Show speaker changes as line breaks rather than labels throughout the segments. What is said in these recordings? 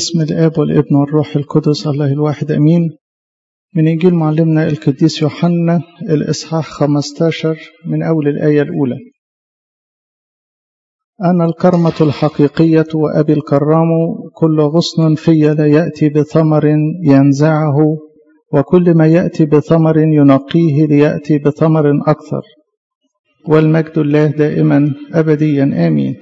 باسم الآب والابن والروح القدس الله الواحد أمين من إنجيل معلمنا القديس يوحنا الإصحاح 15 من أول الآية الأولى أنا الكرمة الحقيقية وأبي الكرام كل غصن في لا يأتي بثمر ينزعه وكل ما يأتي بثمر ينقيه ليأتي بثمر أكثر والمجد الله دائما أبديا آمين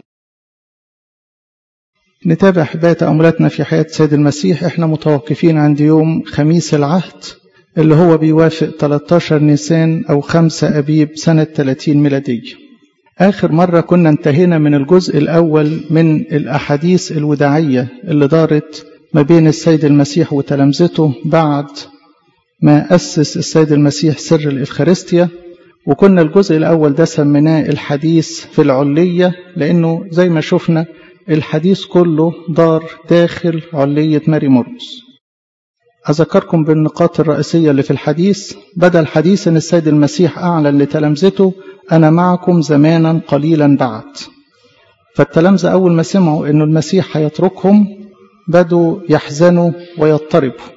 نتابع حباية تأملاتنا في حياة سيد المسيح احنا متوقفين عند يوم خميس العهد اللي هو بيوافق 13 نيسان أو 5 أبيب سنة 30 ميلادية آخر مرة كنا انتهينا من الجزء الأول من الأحاديث الوداعية اللي دارت ما بين السيد المسيح وتلامذته بعد ما أسس السيد المسيح سر الإفخارستيا وكنا الجزء الأول ده سميناه الحديث في العلية لأنه زي ما شفنا الحديث كله دار داخل علية ماري مرقس أذكركم بالنقاط الرئيسية اللي في الحديث بدأ الحديث أن السيد المسيح أعلن لتلامذته أنا معكم زمانا قليلا بعد فالتلامذة أول ما سمعوا أن المسيح هيتركهم بدوا يحزنوا ويضطربوا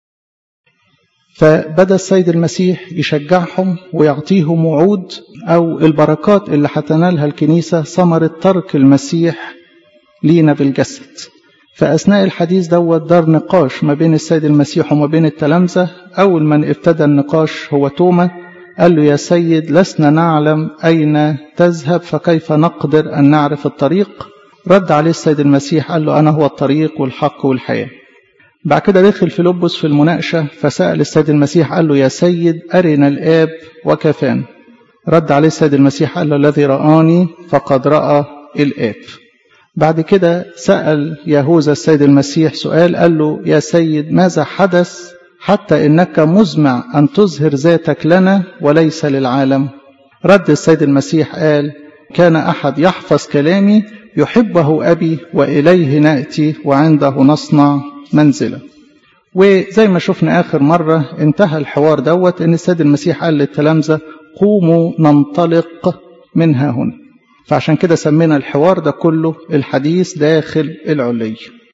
فبدأ السيد المسيح يشجعهم ويعطيهم وعود أو البركات اللي هتنالها الكنيسة ثمرة ترك المسيح لينا بالجسد فأثناء الحديث دوت دار نقاش ما بين السيد المسيح وما بين التلامذة أول من ابتدى النقاش هو توما قال له يا سيد لسنا نعلم أين تذهب فكيف نقدر أن نعرف الطريق رد عليه السيد المسيح قال له أنا هو الطريق والحق والحياة بعد كده دخل فيلبس في المناقشة فسأل السيد المسيح قال له يا سيد أرنا الآب وكفانا رد عليه السيد المسيح قال له الذي رآني فقد رأى الآب بعد كده سأل يهوذا السيد المسيح سؤال قال له يا سيد ماذا حدث حتى إنك مزمع أن تظهر ذاتك لنا وليس للعالم رد السيد المسيح قال كان أحد يحفظ كلامي يحبه أبي وإليه نأتي وعنده نصنع منزلا وزي ما شفنا آخر مرة انتهى الحوار دوت إن السيد المسيح قال للتلامذة قوموا ننطلق منها هنا فعشان كده سمينا الحوار ده كله الحديث داخل العلي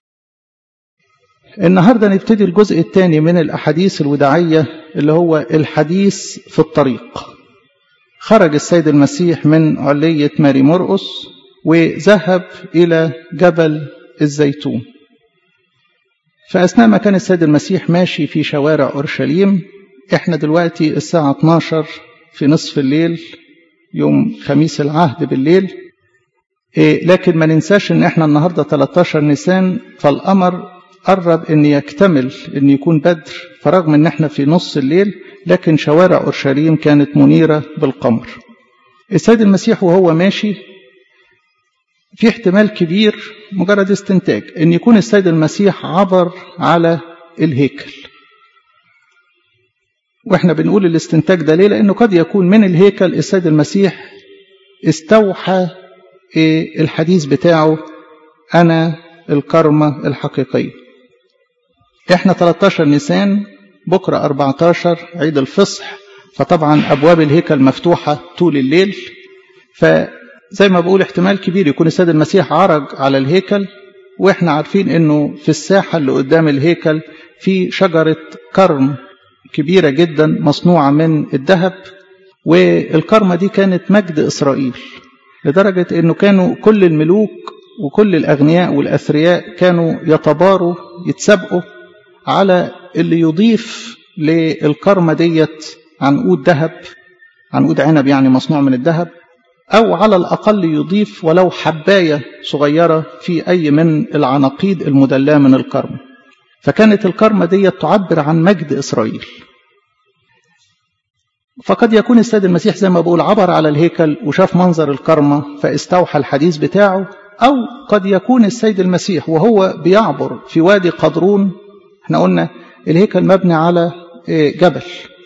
النهاردة نبتدي الجزء الثاني من الأحاديث الوداعية اللي هو الحديث في الطريق خرج السيد المسيح من علية ماري مرقس وذهب إلى جبل الزيتون فأثناء ما كان السيد المسيح ماشي في شوارع أورشليم احنا دلوقتي الساعة 12 في نصف الليل يوم خميس العهد بالليل إيه لكن ما ننساش ان احنا النهارده 13 نيسان فالقمر قرب ان يكتمل ان يكون بدر فرغم ان احنا في نص الليل لكن شوارع اورشليم كانت منيره بالقمر. السيد المسيح وهو ماشي في احتمال كبير مجرد استنتاج ان يكون السيد المسيح عبر على الهيكل. واحنا بنقول الاستنتاج ده ليه لانه قد يكون من الهيكل السيد المسيح استوحى الحديث بتاعه انا الكرمة الحقيقية احنا 13 نيسان بكرة 14 عيد الفصح فطبعا ابواب الهيكل مفتوحة طول الليل فزي ما بقول احتمال كبير يكون السيد المسيح عرج على الهيكل واحنا عارفين انه في الساحة اللي قدام الهيكل في شجرة كرم كبيرة جدا مصنوعة من الذهب والكرمة دي كانت مجد إسرائيل لدرجة أنه كانوا كل الملوك وكل الأغنياء والأثرياء كانوا يتباروا يتسابقوا على اللي يضيف للكرمة ديت عنقود ذهب عنقود عنب يعني مصنوع من الذهب أو على الأقل يضيف ولو حباية صغيرة في أي من العناقيد المدلاة من الكرم فكانت الكرمة دي تعبر عن مجد إسرائيل فقد يكون السيد المسيح زي ما بقول عبر على الهيكل وشاف منظر الكرمة فاستوحى الحديث بتاعه أو قد يكون السيد المسيح وهو بيعبر في وادي قدرون احنا قلنا الهيكل مبني على جبل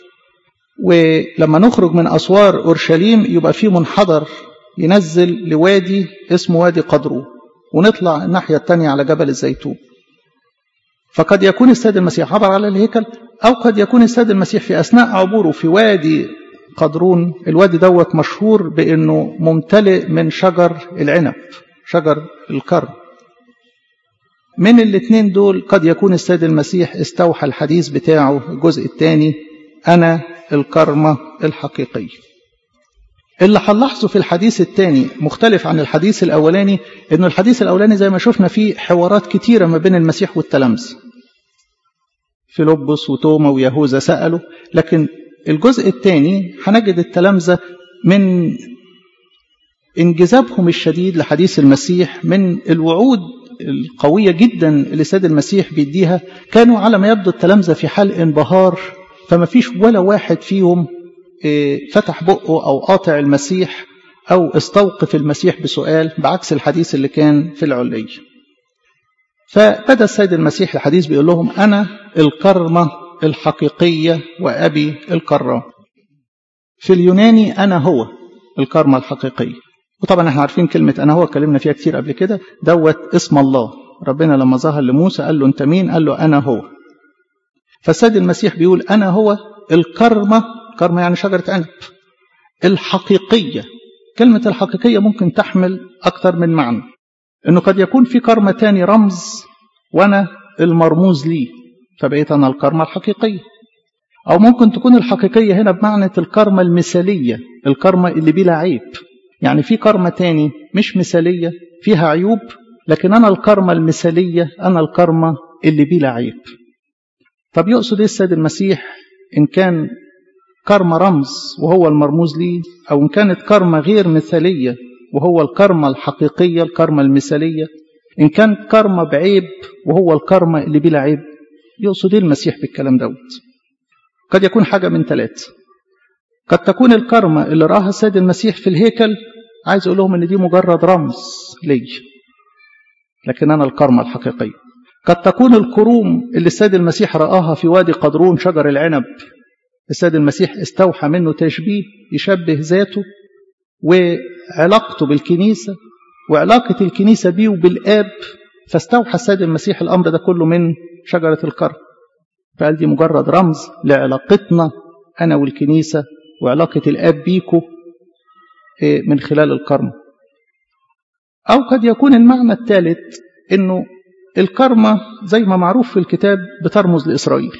ولما نخرج من أسوار أورشليم يبقى في منحدر ينزل لوادي اسمه وادي قدرون ونطلع الناحية التانية على جبل الزيتون فقد يكون السيد المسيح عبر على الهيكل أو قد يكون السيد المسيح في أثناء عبوره في وادي قدرون الوادي دوت مشهور بأنه ممتلئ من شجر العنب شجر الكرم من الاثنين دول قد يكون السيد المسيح استوحى الحديث بتاعه الجزء الثاني أنا الكرمة الحقيقية اللي هنلاحظه في الحديث الثاني مختلف عن الحديث الأولاني إنه الحديث الأولاني زي ما شفنا فيه حوارات كتيرة ما بين المسيح والتلامذة فيلبس وتوما ويهوذا سألوا لكن الجزء الثاني هنجد التلامذة من انجذابهم الشديد لحديث المسيح من الوعود القوية جدا اللي سيد المسيح بيديها كانوا على ما يبدو التلامذة في حال انبهار فما فيش ولا واحد فيهم فتح بقه أو قاطع المسيح أو استوقف المسيح بسؤال بعكس الحديث اللي كان في العلية فبدأ السيد المسيح الحديث بيقول لهم أنا الكرمة الحقيقية وأبي الكرام في اليوناني أنا هو الكرمة الحقيقية وطبعا احنا عارفين كلمة أنا هو اتكلمنا فيها كتير قبل كده دوت اسم الله ربنا لما ظهر لموسى قال له أنت مين قال له أنا هو فالسيد المسيح بيقول أنا هو الكرمة كرمة يعني شجرة عنب الحقيقية كلمة الحقيقية ممكن تحمل أكثر من معنى إنه قد يكون في كرمة تاني رمز وأنا المرموز لي فبقيت أنا الكرمة الحقيقية أو ممكن تكون الحقيقية هنا بمعنى الكرمة المثالية الكرمة اللي بلا عيب يعني في كرمة تاني مش مثالية فيها عيوب لكن أنا الكرمة المثالية أنا الكرمة اللي بلا عيب طب يقصد إيه السيد المسيح إن كان كرمة رمز وهو المرموز ليه أو إن كانت كرمة غير مثالية وهو الكرمة الحقيقية الكرمة المثالية إن كانت كرمة بعيب وهو الكرمة اللي بلا عيب يقصد إيه المسيح بالكلام دوت قد يكون حاجة من ثلاثة قد تكون الكرمة اللي راها السيد المسيح في الهيكل عايز أقول لهم إن دي مجرد رمز لي لكن أنا الكرمة الحقيقية قد تكون الكروم اللي السيد المسيح رآها في وادي قدرون شجر العنب السيد المسيح استوحى منه تشبيه يشبه ذاته وعلاقته بالكنيسة وعلاقة الكنيسة بيه وبالآب فاستوحى السيد المسيح الأمر ده كله من شجرة الكرم فقال دي مجرد رمز لعلاقتنا أنا والكنيسة وعلاقة الآب بيكو من خلال الكرم أو قد يكون المعنى الثالث أنه الكرمة زي ما معروف في الكتاب بترمز لإسرائيل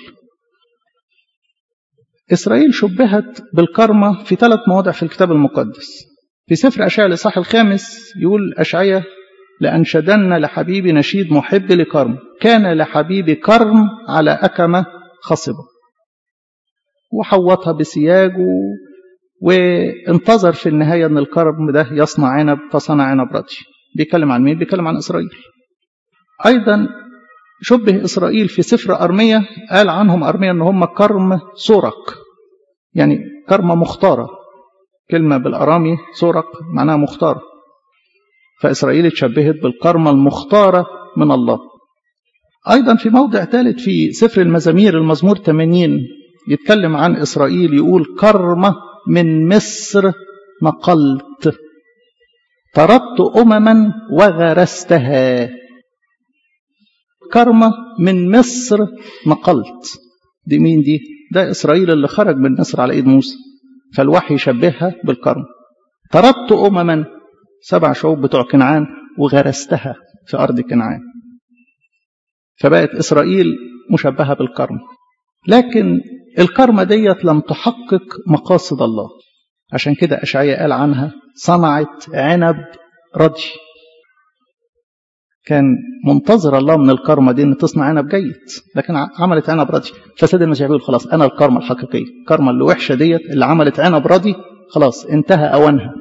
إسرائيل شبهت بالكرمة في ثلاث مواضع في الكتاب المقدس في سفر أشعياء الإصحاح الخامس يقول أشعياء لأنشدن لحبيبي نشيد محب لكرم كان لحبيبي كرم على أكمة خصبة وحوطها بسياجه وانتظر في النهاية أن الكرم ده يصنع عنب فصنع عنب رضي بيتكلم عن مين؟ بيتكلم عن إسرائيل أيضا شبه إسرائيل في سفر أرمية قال عنهم أرمية أن هم كرم سورق يعني كرمة مختارة كلمة بالأرامي سورق معناها مختارة فإسرائيل اتشبهت بالكرمة المختارة من الله أيضا في موضع ثالث في سفر المزامير المزمور 80 يتكلم عن إسرائيل يقول كرمة من مصر نقلت طردت أمما وغرستها كرمة من مصر نقلت دي مين دي ده إسرائيل اللي خرج من مصر على إيد موسى فالوحي يشبهها بالكرم طردت أمما سبع شعوب بتوع كنعان وغرستها في أرض كنعان فبقت إسرائيل مشبهة بالكرم لكن الكرمة ديت لم تحقق مقاصد الله عشان كده أشعياء قال عنها صنعت عنب رضي كان منتظر الله من الكرمة دي ان تصنع عنب جيد لكن عملت عنب ردي فسيد المسيح بيقول خلاص انا الكرمة الحقيقية الكرمة اللي وحشة ديت اللي عملت عنب ردي خلاص انتهى اوانها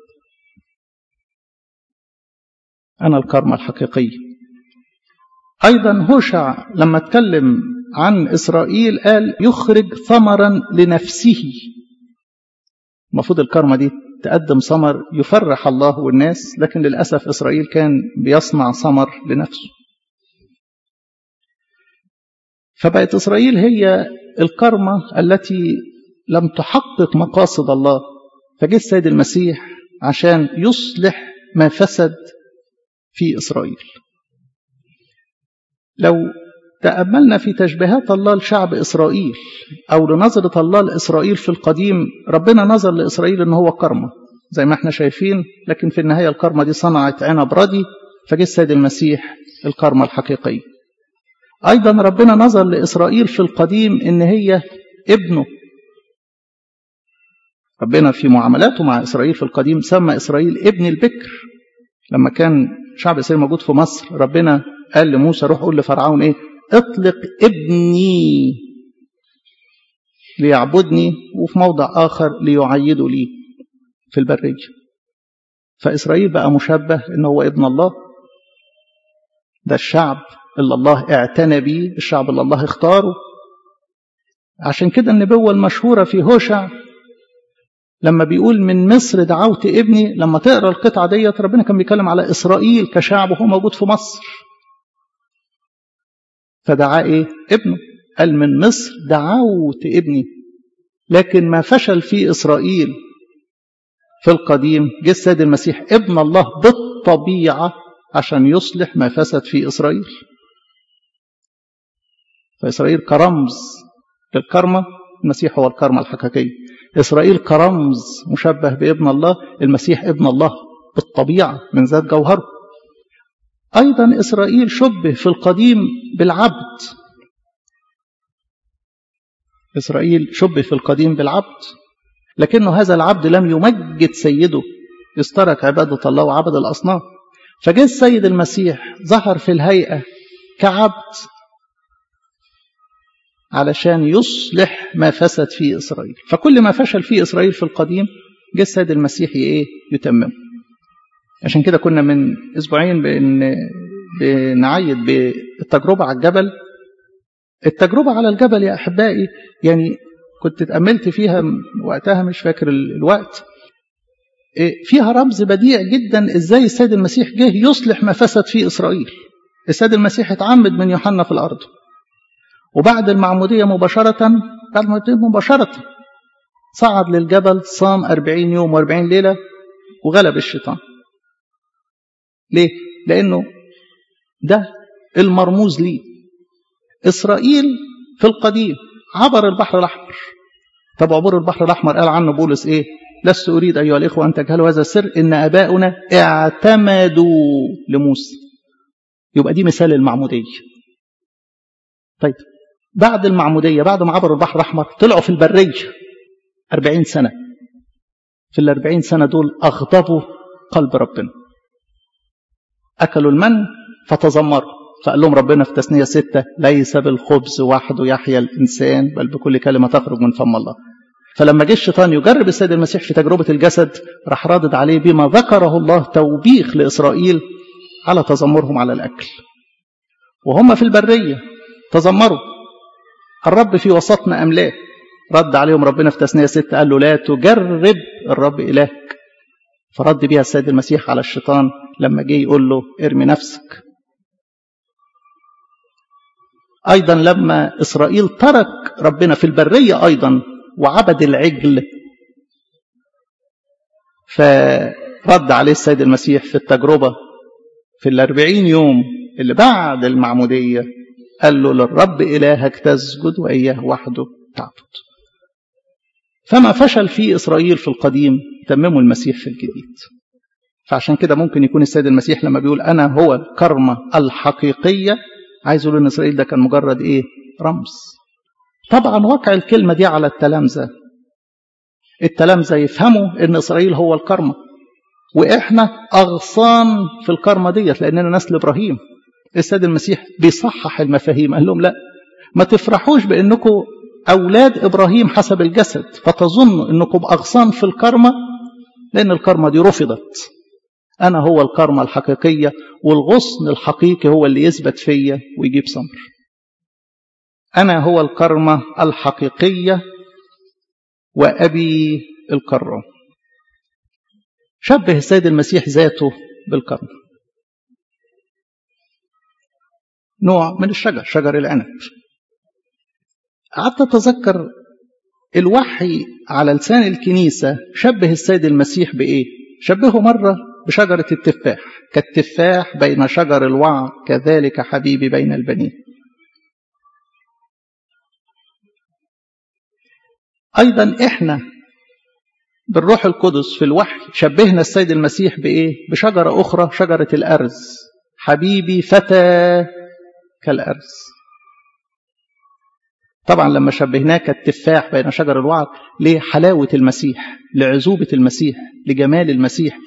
انا الكرمة الحقيقية ايضا هوشع لما اتكلم عن اسرائيل قال يخرج ثمرا لنفسه المفروض الكرمة دي تقدم ثمر يفرح الله والناس لكن للأسف إسرائيل كان بيصنع ثمر لنفسه فبقت إسرائيل هي الكرمة التي لم تحقق مقاصد الله فجه السيد المسيح عشان يصلح ما فسد في إسرائيل لو تأملنا في تشبيهات الله لشعب إسرائيل أو لنظرة الله لإسرائيل في القديم ربنا نظر لإسرائيل أنه هو كرمة زي ما احنا شايفين لكن في النهاية الكرمة دي صنعت عنب ردي فجه السيد المسيح الكرمة الحقيقية أيضا ربنا نظر لإسرائيل في القديم إن هي ابنه ربنا في معاملاته مع إسرائيل في القديم سمى إسرائيل ابن البكر لما كان شعب إسرائيل موجود في مصر ربنا قال لموسى روح قول لفرعون إيه اطلق ابني ليعبدني وفي موضع آخر ليعيدوا لي في البرية فإسرائيل بقى مشبه إن هو ابن الله ده الشعب اللي الله اعتنى بيه الشعب اللي الله اختاره عشان كده النبوة المشهورة في هوشع لما بيقول من مصر دعوت ابني لما تقرا القطعة ديت ربنا كان بيتكلم على إسرائيل كشعب وهو موجود في مصر فدعا ايه ابنه قال من مصر دعوت ابني لكن ما فشل في إسرائيل في القديم جه السيد المسيح ابن الله بالطبيعة عشان يصلح ما فسد في إسرائيل فإسرائيل كرمز للكرمة المسيح هو الكرمة الحقيقية إسرائيل كرمز مشبه بابن الله المسيح ابن الله بالطبيعة من ذات جوهره أيضا إسرائيل شبه في القديم بالعبد إسرائيل شبه في القديم بالعبد لكنه هذا العبد لم يمجد سيده استرك عبادة الله وعبد الأصنام فجاء السيد المسيح ظهر في الهيئة كعبد علشان يصلح ما فسد في إسرائيل فكل ما فشل في إسرائيل في القديم جاء السيد المسيح إيه يتمم عشان كده كنا من أسبوعين بأن بنعيد بالتجربة على الجبل التجربة على الجبل يا أحبائي يعني كنت اتأملت فيها وقتها مش فاكر الوقت فيها رمز بديع جدا ازاي السيد المسيح جه يصلح ما فسد في إسرائيل السيد المسيح اتعمد من يوحنا في الأرض وبعد المعمودية مباشرة بعد المعمودية مباشرة صعد للجبل صام أربعين يوم وأربعين ليلة وغلب الشيطان ليه؟ لأنه ده المرموز ليه إسرائيل في القديم عبر البحر الأحمر طب عبور البحر الأحمر قال عنه بولس إيه لست أريد أيها الإخوة أن تجهلوا هذا السر إن أباؤنا اعتمدوا لموسى يبقى دي مثال المعمودية طيب بعد المعمودية بعد ما عبروا البحر الأحمر طلعوا في البرية أربعين سنة في الأربعين سنة دول أغضبوا قلب ربنا أكلوا المن فتذمروا فقال لهم ربنا في تثنية ستة ليس بالخبز وحده يحيا الإنسان بل بكل كلمة تخرج من فم الله فلما جه الشيطان يجرب السيد المسيح في تجربة الجسد راح رادد عليه بما ذكره الله توبيخ لإسرائيل على تذمرهم على الأكل وهم في البرية تذمروا الرب في وسطنا أم لا رد عليهم ربنا في تثنية ستة قال له لا تجرب الرب إلهك فرد بها السيد المسيح على الشيطان لما جه يقول له ارمي نفسك أيضا لما إسرائيل ترك ربنا في البرية أيضا وعبد العجل فرد عليه السيد المسيح في التجربة في الأربعين يوم اللي بعد المعمودية قال له للرب إلهك تسجد وإياه وحده تعبد فما فشل فيه إسرائيل في القديم تممه المسيح في الجديد فعشان كده ممكن يكون السيد المسيح لما بيقول أنا هو الكرمة الحقيقية عايز يقول ان اسرائيل ده كان مجرد ايه رمز طبعا واقع الكلمه دي على التلامذه التلامذه يفهموا ان اسرائيل هو الكرمه واحنا اغصان في الكرمه ديت لاننا نسل ابراهيم السيد المسيح بيصحح المفاهيم قال لهم لا ما تفرحوش بانكم اولاد ابراهيم حسب الجسد فتظنوا انكم اغصان في الكرمه لان الكرمه دي رفضت أنا هو الكرمة الحقيقية والغصن الحقيقي هو اللي يثبت فيا ويجيب ثمر أنا هو الكرمة الحقيقية وأبي الكرم شبه السيد المسيح ذاته بالكرم نوع من الشجر شجر العنب قعدت أتذكر الوحي على لسان الكنيسة شبه السيد المسيح بإيه شبهه مرة بشجرة التفاح كالتفاح بين شجر الوعر كذلك حبيبي بين البنين أيضا إحنا بالروح القدس في الوحي شبهنا السيد المسيح بإيه؟ بشجرة أخرى شجرة الأرز حبيبي فتى كالأرز طبعا لما شبهناه كالتفاح بين شجر الوعد لحلاوة المسيح لعزوبة المسيح لجمال المسيح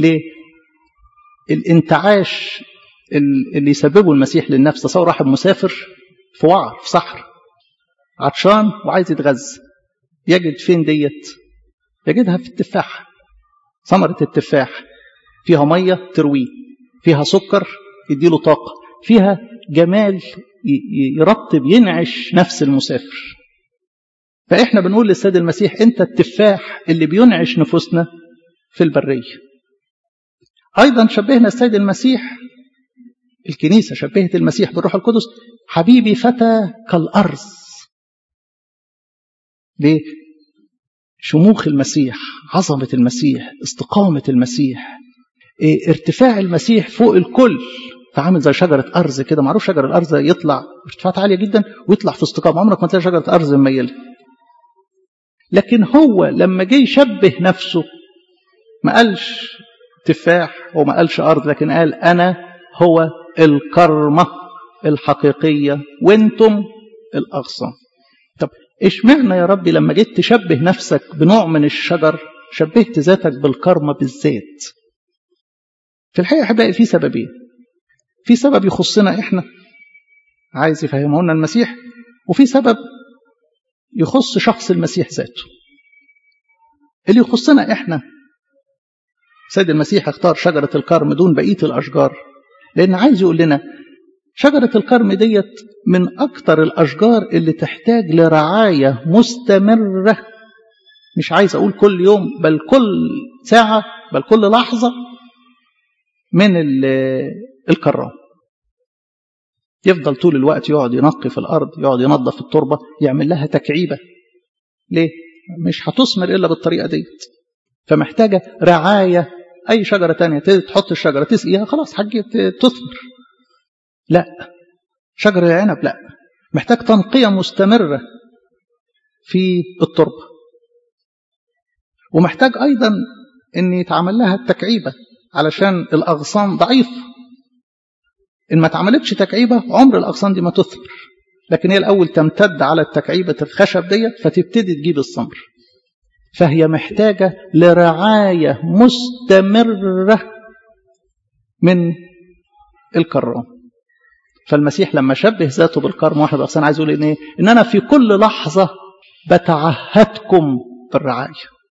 للانتعاش اللي يسببه المسيح للنفس تصور واحد مسافر في وعر في صحر عطشان وعايز يتغذى يجد فين ديت يجدها في التفاح ثمرة التفاح فيها مية ترويه فيها سكر يديله طاقة فيها جمال يرطب ينعش نفس المسافر فإحنا بنقول للسيد المسيح أنت التفاح اللي بينعش نفوسنا في البرية أيضا شبهنا السيد المسيح الكنيسة شبهت المسيح بالروح القدس حبيبي فتى كالأرض ليه؟ شموخ المسيح عظمة المسيح استقامة المسيح إيه ارتفاع المسيح فوق الكل فعامل زي شجرة أرز كده معروف شجر الأرز يطلع ارتفاعات عالية جدا ويطلع في استقامة عمرك ما تلاقي شجرة أرز مميلة لكن هو لما جه يشبه نفسه ما قالش تفاح وما قالش أرض لكن قال أنا هو الكرمة الحقيقية وانتم الأغصان طب إيش معنى يا ربي لما جيت تشبه نفسك بنوع من الشجر شبهت ذاتك بالكرمة بالذات في الحقيقة أحبائي في سببين في سبب يخصنا إحنا عايز يفهمه لنا المسيح وفي سبب يخص شخص المسيح ذاته اللي يخصنا إحنا سيد المسيح اختار شجرة الكرم دون بقية الأشجار لأن عايز يقول لنا شجرة الكرم ديت من أكتر الأشجار اللي تحتاج لرعاية مستمرة مش عايز أقول كل يوم بل كل ساعة بل كل لحظة من الكرام يفضل طول الوقت يقعد ينقي في الأرض يقعد ينظف التربة يعمل لها تكعيبة ليه؟ مش هتثمر إلا بالطريقة ديت فمحتاجة رعاية أي شجرة تانية تحط الشجرة تسقيها خلاص حاجة تثمر لا شجر العنب لا محتاج تنقية مستمرة في التربة ومحتاج أيضا أن يتعمل لها التكعيبة علشان الأغصان ضعيفة إن ما اتعملتش تكعيبة عمر الأغصان دي ما تثمر لكن هي الأول تمتد على التكعيبة الخشب ديت فتبتدي تجيب الثمر فهي محتاجة لرعاية مستمرة من الكرام فالمسيح لما شبه ذاته بالكرم واحد أصلا عايز يقول إن إيه؟ إن أنا في كل لحظة بتعهدكم بالرعاية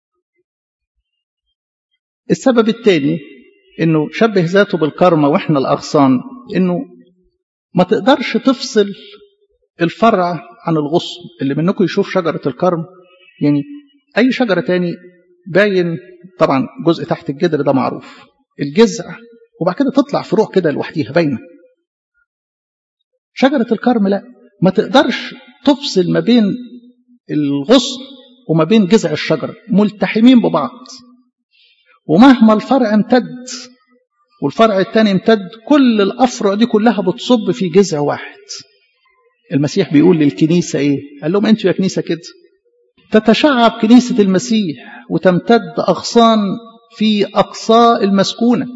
السبب الثاني إنه شبه ذاته بالكرمة وإحنا الأغصان إنه ما تقدرش تفصل الفرع عن الغصن اللي منكم يشوف شجرة الكرم يعني أي شجرة تاني باين طبعا جزء تحت الجذر ده معروف الجذع وبعد كده تطلع فروع كده لوحديها باينة شجرة الكرم لا ما تقدرش تفصل ما بين الغصن وما بين جذع الشجرة ملتحمين ببعض ومهما الفرع امتد والفرع الثاني امتد كل الأفرع دي كلها بتصب في جذع واحد المسيح بيقول للكنيسة ايه قال لهم انتوا يا كنيسة كده تتشعب كنيسة المسيح وتمتد أغصان في أقصاء المسكونة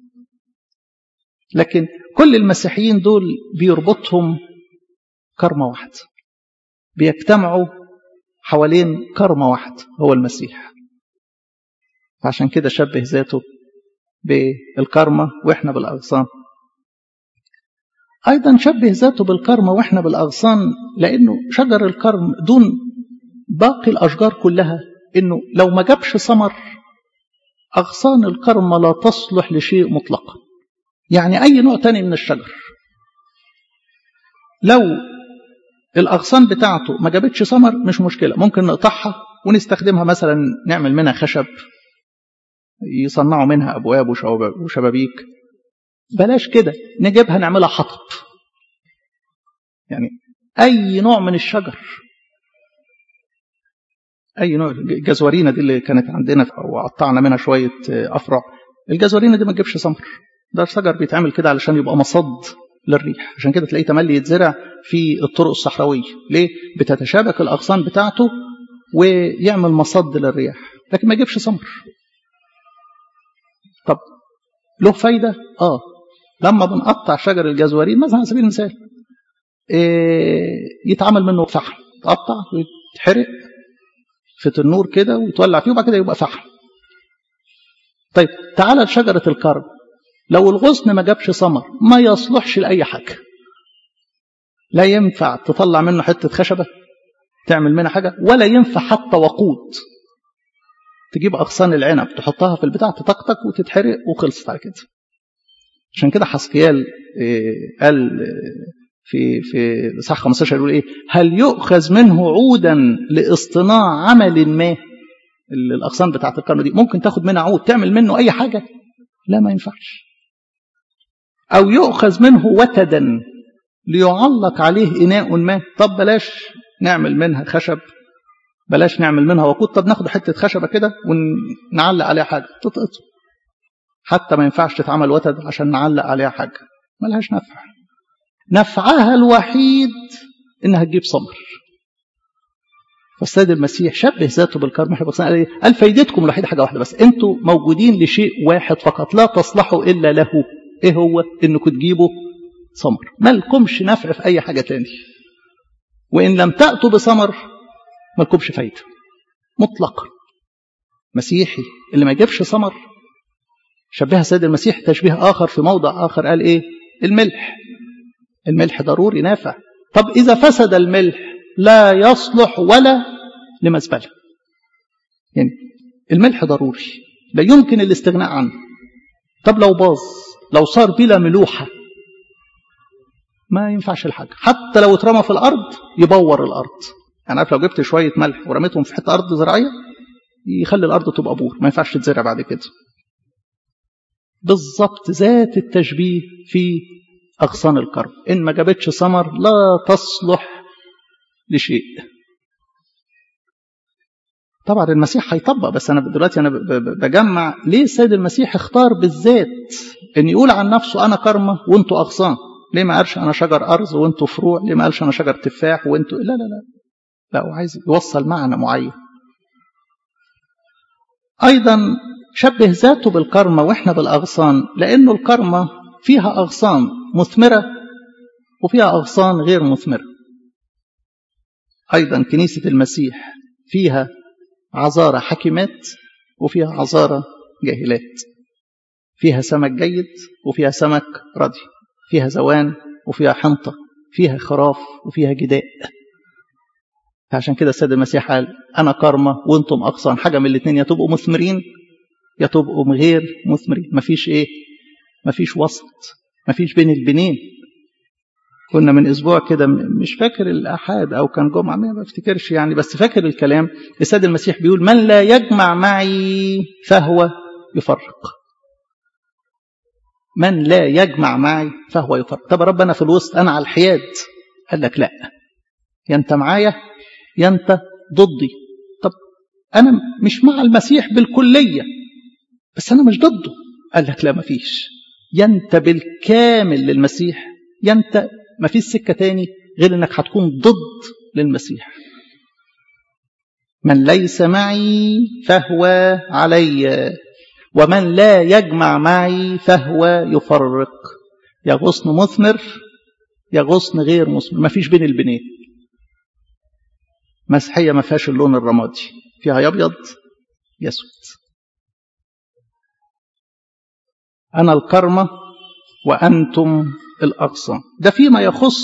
لكن كل المسيحيين دول بيربطهم كرمة واحدة بيجتمعوا حوالين كرمة واحدة هو المسيح فعشان كده شبه ذاته بالكرمة وإحنا بالأغصان أيضا شبه ذاته بالكرمة وإحنا بالأغصان لأنه شجر الكرم دون باقي الأشجار كلها إنه لو ما جابش ثمر أغصان الكرمة لا تصلح لشيء مطلقا يعني أي نوع تاني من الشجر لو الأغصان بتاعته ما جابتش ثمر مش مشكلة ممكن نقطعها ونستخدمها مثلا نعمل منها خشب يصنعوا منها أبواب وشبابيك بلاش كده نجيبها نعملها حطب يعني أي نوع من الشجر أي نوع الجزورينة دي اللي كانت عندنا وقطعنا منها شوية أفرع الجزورينة دي ما تجيبش ثمر ده شجر بيتعمل كده علشان يبقى مصد للريح عشان كده تلاقيه تملي يتزرع في الطرق الصحراوية ليه؟ بتتشابك الأغصان بتاعته ويعمل مصد للرياح لكن ما يجيبش ثمر طب له فايدة؟ آه لما بنقطع شجر الجزورين مثلا على سبيل المثال إيه يتعمل منه فحم يتقطع ويتحرق في النور كده ويتولع فيه وبعد كده يبقى فحم طيب تعالى لشجرة الكرم لو الغصن ما جابش ثمر ما يصلحش لأي حاجة لا ينفع تطلع منه حتة خشبة تعمل منها حاجة ولا ينفع حتى وقود تجيب أغصان العنب تحطها في البتاع تطقطق وتتحرق وخلصت على كده عشان كده حسقيال قال في في صح 15 يقول ايه هل يؤخذ منه عودا لاصطناع عمل ما الاغصان بتاعت القرن دي ممكن تاخد منها عود تعمل منه اي حاجه لا ما ينفعش او يؤخذ منه وتدا ليعلق عليه اناء ما طب بلاش نعمل منها خشب بلاش نعمل منها وقود طب ناخد حته خشبه كده ونعلق عليها حاجه تتقطع حتى ما ينفعش تتعمل وتد عشان نعلق عليها حاجه ملهاش نفع نفعها الوحيد انها تجيب ثمر فالسيد المسيح شبه ذاته بالكرم احنا قال ايه؟ قال فايدتكم الوحيده حاجه واحده بس انتوا موجودين لشيء واحد فقط لا تصلحوا الا له ايه هو انكم تجيبوا ثمر ما لكمش نفع في اي حاجه تاني وان لم تاتوا بثمر ما لكمش فايده مطلقا مسيحي اللي ما يجيبش ثمر شبهها السيد المسيح تشبيه اخر في موضع اخر قال ايه الملح الملح ضروري نافع طب اذا فسد الملح لا يصلح ولا لمزبله يعني الملح ضروري لا يمكن الاستغناء عنه طب لو باظ لو صار بلا ملوحه ما ينفعش الحاجه حتى لو اترمى في الارض يبور الارض يعني عارف لو جبت شويه ملح ورميتهم في حته ارض زراعيه يخلي الارض تبقى بور ما ينفعش تتزرع بعد كده بالظبط ذات التشبيه في أغصان الكرم إن ما جابتش ثمر لا تصلح لشيء طبعا المسيح هيطبق بس أنا دلوقتي أنا بجمع ليه السيد المسيح اختار بالذات إن يقول عن نفسه أنا كرمة وأنتوا أغصان ليه ما قالش أنا شجر أرز وأنتوا فروع ليه ما قالش أنا شجر تفاح وأنتوا لا لا لا لا هو عايز يوصل معنى معين أيضا شبه ذاته بالكرمة وإحنا بالأغصان لأنه الكرمة فيها أغصان مثمرة وفيها أغصان غير مثمرة أيضا كنيسة المسيح فيها عذارى حكيمات وفيها عذارى جاهلات فيها سمك جيد وفيها سمك ردي فيها زوان وفيها حنطة فيها خراف وفيها جداء عشان كده السيد المسيح قال أنا كرمة وأنتم أغصان حاجة من الاثنين يا تبقوا مثمرين يا تبقوا غير مثمرين مفيش إيه مفيش وسط مفيش بين البنين كنا من اسبوع كده مش فاكر الاحاد او كان جمعه ما بفتكرش يعني بس فاكر الكلام السيد المسيح بيقول من لا يجمع معي فهو يفرق من لا يجمع معي فهو يفرق طب رب انا في الوسط انا على الحياد قال لك لا يا انت معايا يا انت ضدي طب انا مش مع المسيح بالكليه بس انا مش ضده قال لك لا مفيش يا انت بالكامل للمسيح يا انت ما فيش سكه تاني غير انك هتكون ضد للمسيح من ليس معي فهو علي ومن لا يجمع معي فهو يفرق يا غصن مثمر يا غصن غير مثمر ما فيش بين البنين مسيحيه ما فيهاش اللون الرمادي فيها يا ابيض يا اسود أنا الكرمة وأنتم الأغصان ده فيما يخص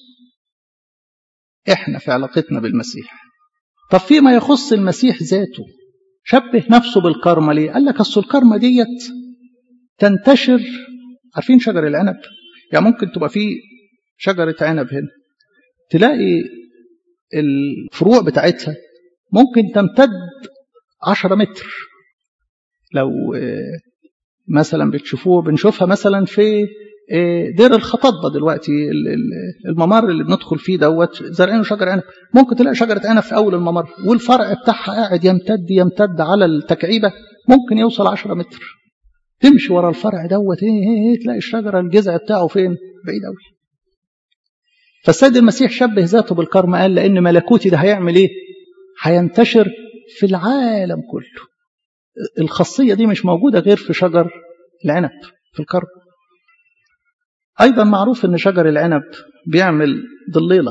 إحنا في علاقتنا بالمسيح طب فيما يخص المسيح ذاته شبه نفسه بالكرمة ليه قال لك أصل الكرمة ديت تنتشر عارفين شجر العنب يعني ممكن تبقى فيه شجرة عنب هنا تلاقي الفروع بتاعتها ممكن تمتد عشرة متر لو مثلا بتشوفوه بنشوفها مثلا في دير الخطاطبة دلوقتي الممر اللي بندخل فيه دوت زارعينه شجر عنب ممكن تلاقي شجرة عنب في أول الممر والفرع بتاعها قاعد يمتد يمتد على التكعيبة ممكن يوصل 10 متر تمشي ورا الفرع دوت ايه ايه ايه تلاقي الشجرة الجذع بتاعه فين بعيد قوي فالسيد المسيح شبه ذاته بالكرم قال لأن ملكوتي ده هيعمل ايه هينتشر في العالم كله الخاصية دي مش موجودة غير في شجر العنب في الكرم أيضا معروف أن شجر العنب بيعمل ضليلة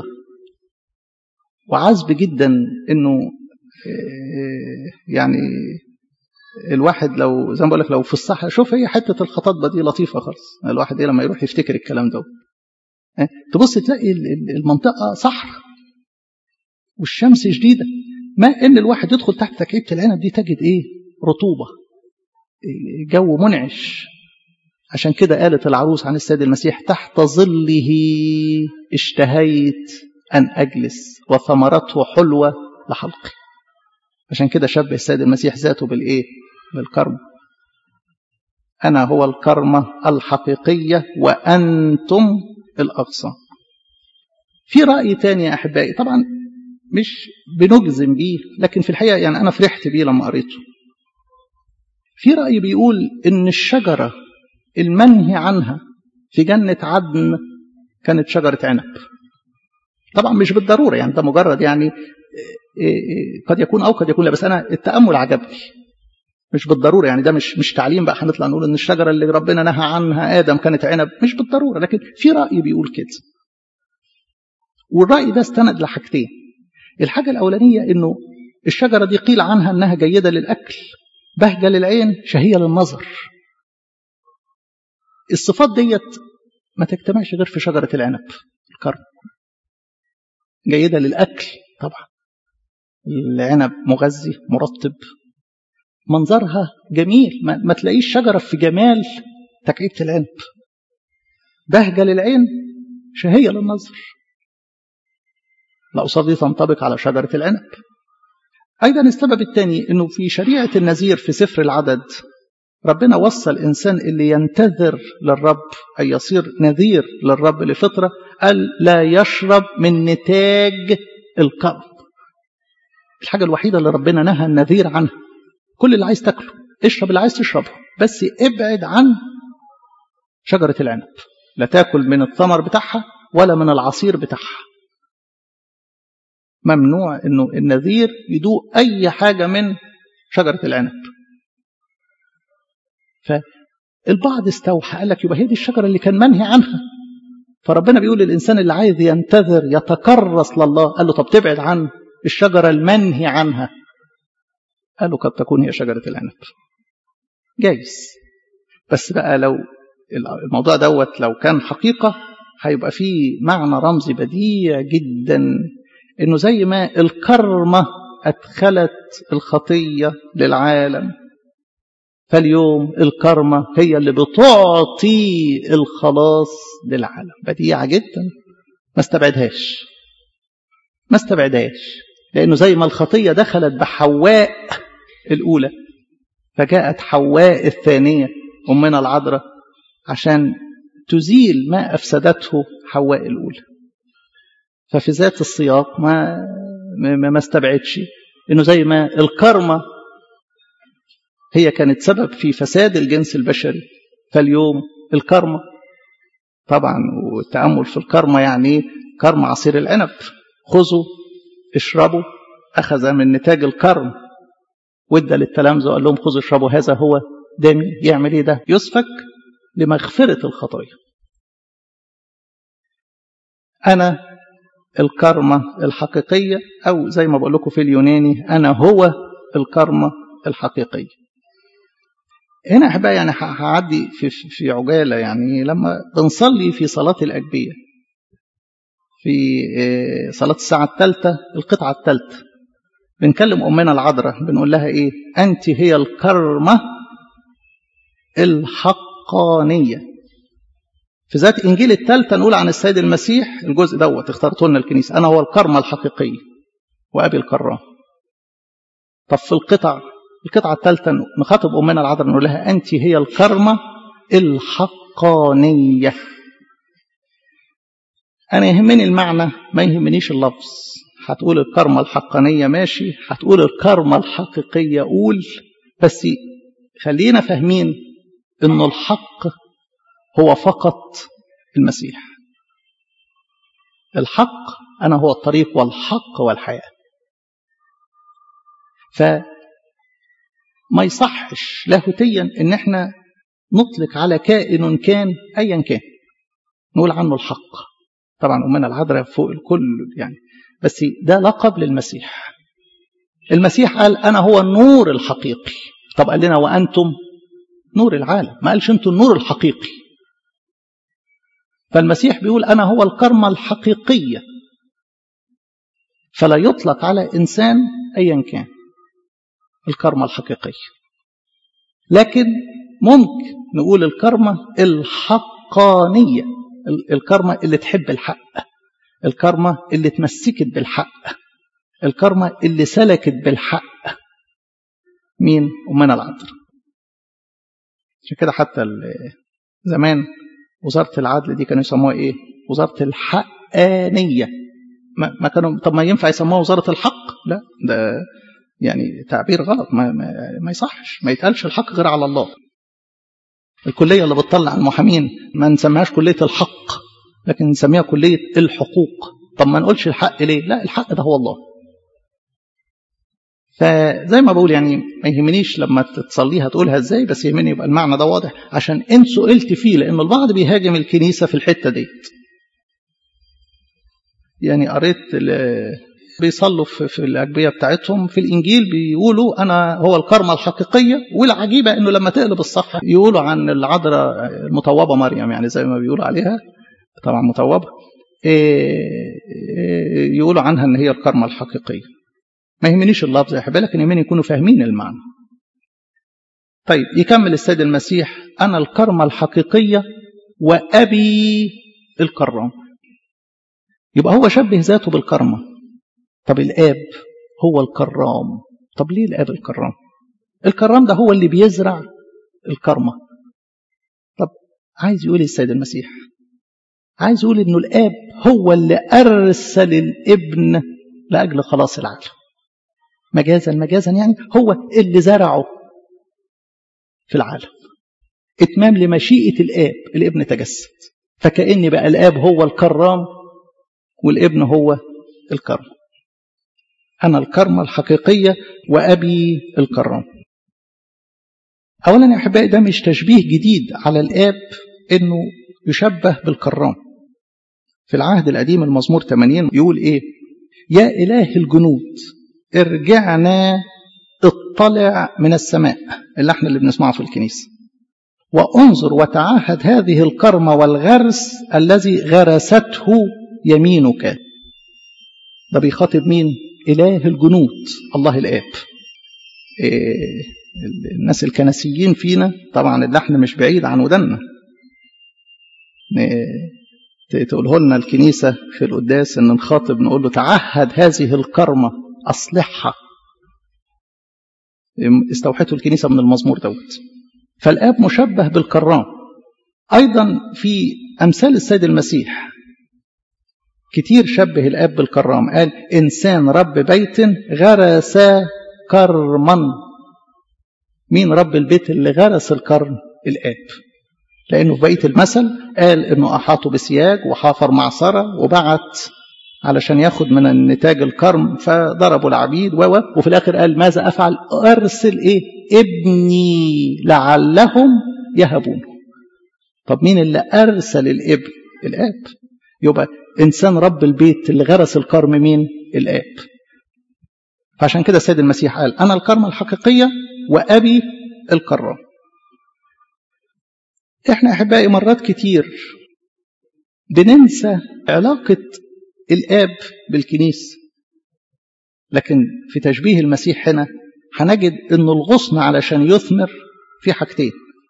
وعذب جدا أنه يعني الواحد لو زي ما بقول لك لو في الصحراء شوف هي حته الخطاطبه دي لطيفه خالص الواحد ايه لما يروح يفتكر الكلام ده تبص تلاقي المنطقه صحراء والشمس شديده ما ان الواحد يدخل تحت تكعيبه العنب دي تجد ايه رطوبه جو منعش عشان كده قالت العروس عن السيد المسيح تحت ظله اشتهيت ان اجلس وثمرته حلوه لحلقي عشان كده شبه السيد المسيح ذاته بالايه بالكرم انا هو الكرمه الحقيقيه وانتم الاغصان في راي تاني يا احبائي طبعا مش بنجزم بيه لكن في الحقيقه يعني انا فرحت بيه لما قريته في راي بيقول ان الشجره المنهي عنها في جنه عدن كانت شجره عنب طبعا مش بالضروره يعني ده مجرد يعني قد يكون او قد يكون لا بس انا التامل عجبني مش بالضروره يعني ده مش مش تعليم بقى هنطلع نقول ان الشجره اللي ربنا نهى عنها ادم كانت عنب مش بالضروره لكن في راي بيقول كده والراي ده استند لحاجتين الحاجه الاولانيه انه الشجره دي قيل عنها انها جيده للاكل بهجه للعين شهيه للنظر الصفات ديت ما تجتمعش غير في شجره العنب الكرم جيده للاكل طبعا العنب مغذي مرطب منظرها جميل ما, ما تلاقيش شجرة في جمال تكعيبة العنب بهجة للعين شهية للنظر الأوصاف دي تنطبق على شجرة العنب أيضا السبب الثاني أنه في شريعة النذير في سفر العدد ربنا وصى الإنسان اللي ينتذر للرب أي يصير نذير للرب لفطرة قال لا يشرب من نتاج القرب الحاجة الوحيدة اللي ربنا نهى النذير عنها كل اللي عايز تاكله اشرب اللي عايز تشربه بس ابعد عن شجرة العنب لا تاكل من الثمر بتاعها ولا من العصير بتاعها ممنوع انه النذير يدوق اي حاجة من شجرة العنب فالبعض استوحى قال لك يبقى هي دي الشجرة اللي كان منهي عنها فربنا بيقول للإنسان اللي عايز ينتظر يتكرس لله قال له طب تبعد عن الشجرة المنهي عنها قالوا قد تكون هي شجرة العنب جايز بس بقى لو الموضوع دوت لو كان حقيقة هيبقى فيه معنى رمزي بديع جدا انه زي ما الكرمة ادخلت الخطية للعالم فاليوم الكرمة هي اللي بتعطي الخلاص للعالم بديعة جدا ما استبعدهاش ما استبعدهاش لأنه زي ما الخطية دخلت بحواء الأولى فجاءت حواء الثانية أمنا العذراء عشان تزيل ما أفسدته حواء الأولى ففي ذات السياق ما ما, ما استبعدش إنه زي ما الكرمة هي كانت سبب في فساد الجنس البشري فاليوم الكرمة طبعا والتأمل في الكرمة يعني كرم عصير العنب خذوا اشربوا أخذ من نتاج الكرم وادى للتلامذة وقال لهم خذوا اشربوا هذا هو دمي يعمل ايه ده يسفك لمغفرة الخطايا أنا الكرمة الحقيقية أو زي ما بقول لكم في اليوناني أنا هو الكرمة الحقيقية هنا أحبائي يعني هعدي في, في عجالة يعني لما بنصلي في صلاة الأجبية في صلاة الساعة الثالثة القطعة الثالثة بنكلم أمنا العذراء بنقول لها إيه أنت هي الكرمة الحقانية في ذات إنجيل الثالثة نقول عن السيد المسيح الجزء دوت اخترته لنا الكنيسة أنا هو الكرمة الحقيقية وأبي الكرام طب في القطع القطعة الثالثة نخاطب أمنا العذراء نقول لها أنت هي الكرمة الحقانية أنا يهمني المعنى ما يهمنيش اللفظ هتقول الكرمة الحقانية ماشي هتقول الكرمة الحقيقية قول بس خلينا فاهمين إنه الحق هو فقط المسيح الحق أنا هو الطريق والحق والحياة فما يصحش لاهوتيا إن احنا نطلق على كائن كان أيا كان نقول عنه الحق طبعا أمنا العذراء فوق الكل يعني بس ده لقب للمسيح المسيح قال أنا هو النور الحقيقي طب قال لنا وأنتم نور العالم ما قالش أنتم النور الحقيقي فالمسيح بيقول أنا هو الكرمة الحقيقية فلا يطلق على إنسان أيا كان الكرمة الحقيقية لكن ممكن نقول الكرمة الحقانية الكرمة اللي تحب الحق الكرمة اللي تمسكت بالحق الكرمة اللي سلكت بالحق مين أمنا العذراء عشان كده حتى زمان وزارة العدل دي كانوا يسموها ايه وزارة الحقانية ما, ما كانوا طب ما ينفع يسموها وزارة الحق لا ده يعني تعبير غلط ما, ما, ما يصحش ما يتقالش الحق غير على الله الكلية اللي بتطلع المحامين ما نسميهاش كلية الحق لكن نسميها كلية الحقوق طب ما نقولش الحق ليه لا الحق ده هو الله فزي ما بقول يعني ما يهمنيش لما تصليها تقولها ازاي بس يهمني يبقى المعنى ده واضح عشان ان سئلت فيه لان البعض بيهاجم الكنيسه في الحته ديت يعني قريت بيصلوا في, في الاجبيه بتاعتهم في الانجيل بيقولوا انا هو الكرمه الحقيقيه والعجيبه انه لما تقلب الصفحه يقولوا عن العذراء المطوبه مريم يعني زي ما بيقولوا عليها طبعا مطوبه يقولوا عنها ان هي الكرمه الحقيقيه ما يهمنيش اللفظ يا حبايبي لكن يهمني يكونوا فاهمين المعنى طيب يكمل السيد المسيح أنا الكرمة الحقيقية وأبي الكرام يبقى هو شبه ذاته بالكرمة طب الآب هو الكرام طب ليه الآب الكرام الكرام ده هو اللي بيزرع الكرمة طب عايز يقول السيد المسيح عايز يقول انه الآب هو اللي أرسل الابن لأجل خلاص العالم مجازا مجازا يعني هو اللي زرعه في العالم اتمام لمشيئة الآب الابن تجسد فكأن بقى الآب هو الكرام والابن هو الكرم أنا الكرمة الحقيقية وأبي الكرام أولا يا أحبائي ده مش تشبيه جديد على الآب إنه يشبه بالكرام في العهد القديم المزمور 80 يقول إيه يا إله الجنود ارجعنا اطلع من السماء اللحن اللي بنسمعه في الكنيسة وانظر وتعهد هذه الكرمة والغرس الذي غرسته يمينك ده بيخاطب مين إله الجنود الله الآب إيه الناس الكنسيين فينا طبعا اللحن مش بعيد عن ودنا إيه تقوله لنا الكنيسة في القداس إن نخاطب نقول له تعهد هذه الكرمة أصلحها استوحته الكنيسة من المزمور دوت فالآب مشبه بالكرام أيضا في أمثال السيد المسيح كتير شبه الآب بالكرام قال إنسان رب بيت غرس كرما مين رب البيت اللي غرس الكرم الآب لأنه في بقية المثل قال إنه أحاطه بسياج وحافر معصرة وبعت علشان ياخد من النتاج الكرم فضربوا العبيد و وفي الاخر قال ماذا افعل؟ ارسل ايه؟ ابني لعلهم يهبون. طب مين اللي ارسل الابن؟ الاب. يبقى انسان رب البيت اللي غرس الكرم مين؟ الاب. فعشان كده السيد المسيح قال انا الكرمه الحقيقيه وابي الكرام. احنا احبائي مرات كتير بننسى علاقه الآب بالكنيسة لكن في تشبيه المسيح هنا هنجد أن الغصن علشان يثمر في حاجتين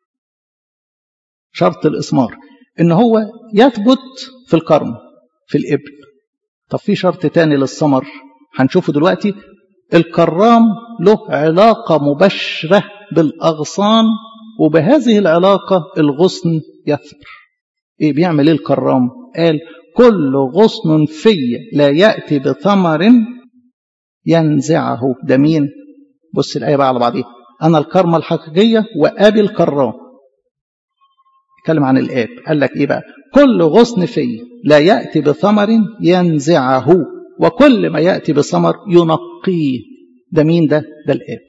شرط الإثمار إن هو يثبت في الكرم في الإبن طب في شرط تاني للثمر هنشوفه دلوقتي الكرام له علاقة مباشرة بالأغصان وبهذه العلاقة الغصن يثمر إيه بيعمل إيه الكرام قال كل غصن في لا يأتي بثمر ينزعه ده مين بص الآية بقى على بعضيها أنا الكرمة الحقيقية وأبي الكرام اتكلم عن الآب قال لك إيه بقى كل غصن في لا يأتي بثمر ينزعه وكل ما يأتي بثمر ينقيه ده مين ده ده الآب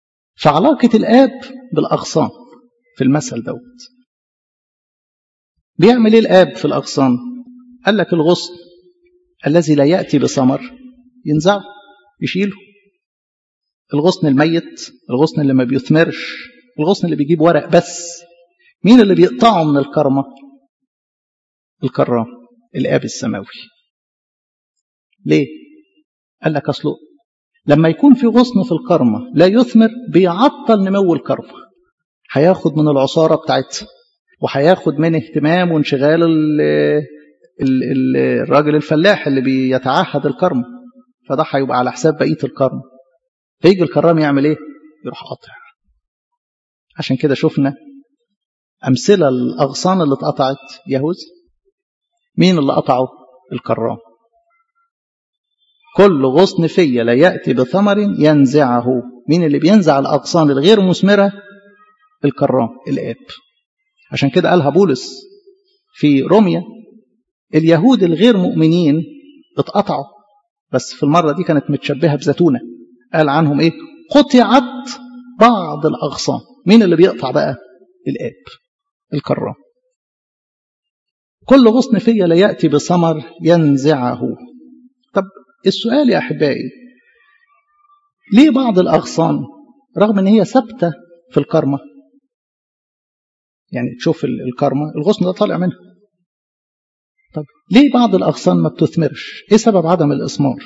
فعلاقة الآب بالأغصان في المثل دوت بيعمل ايه الاب في الاغصان قال لك الغصن الذي لا ياتي بثمر ينزعه يشيله الغصن الميت الغصن اللي ما بيثمرش الغصن اللي بيجيب ورق بس مين اللي بيقطعه من الكرمه الكرام الاب السماوي ليه قال لك اصله لما يكون في غصن في الكرمه لا يثمر بيعطل نمو الكرمه هياخد من العصاره بتاعتها وهياخد من اهتمام وانشغال ال ال ال الراجل الفلاح اللي بيتعهد الكرم فده هيبقى على حساب بقيه الكرم فيجي الكرام يعمل ايه؟ يروح قاطع عشان كده شفنا امثله الاغصان اللي اتقطعت يهوذا مين اللي قطعه؟ الكرام كل غصن فيا لا ياتي بثمر ينزعه مين اللي بينزع الاغصان الغير مثمره؟ الكرام الاب عشان كده قالها بولس في روميا اليهود الغير مؤمنين اتقطعوا بس في المرة دي كانت متشبهة بزيتونة قال عنهم ايه قطعت بعض الأغصان مين اللي بيقطع بقى الآب الكرام كل غصن فيا لا يأتي بثمر ينزعه طب السؤال يا أحبائي ليه بعض الأغصان رغم ان هي ثابتة في الكرمة يعني تشوف الكرمة الغصن ده طالع منها طب ليه بعض الأغصان ما بتثمرش ايه سبب عدم الإثمار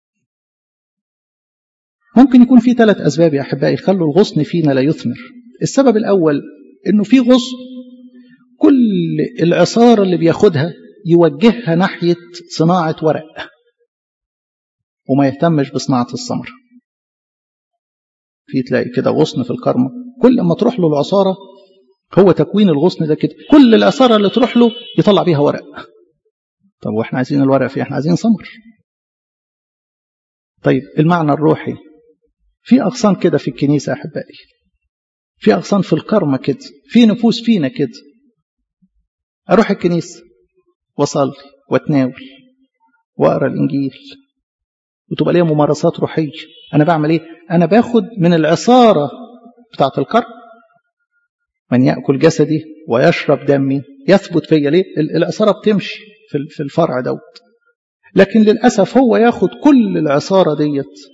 ممكن يكون في ثلاث أسباب يا أحبائي يخلوا الغصن فينا لا يثمر السبب الأول إنه في غصن كل العصارة اللي بياخدها يوجهها ناحية صناعة ورق وما يهتمش بصناعة الثمر في تلاقي كده غصن في الكرمة كل ما تروح له العصارة هو تكوين الغصن ده كده كل العصارة اللي تروح له يطلع بيها ورق طب واحنا عايزين الورق فيه احنا عايزين ثمر طيب المعنى الروحي في أغصان كده في الكنيسة أحبائي في أغصان في الكرمة كده في نفوس فينا كده أروح الكنيسة وأصلي وأتناول وأقرأ الإنجيل وتبقى ليا ممارسات روحية أنا بعمل إيه؟ أنا باخد من العصارة بتاعة الكرم من يأكل جسدي ويشرب دمي يثبت فيا ليه؟ العصارة بتمشي في الفرع دوت لكن للأسف هو ياخد كل العصارة ديت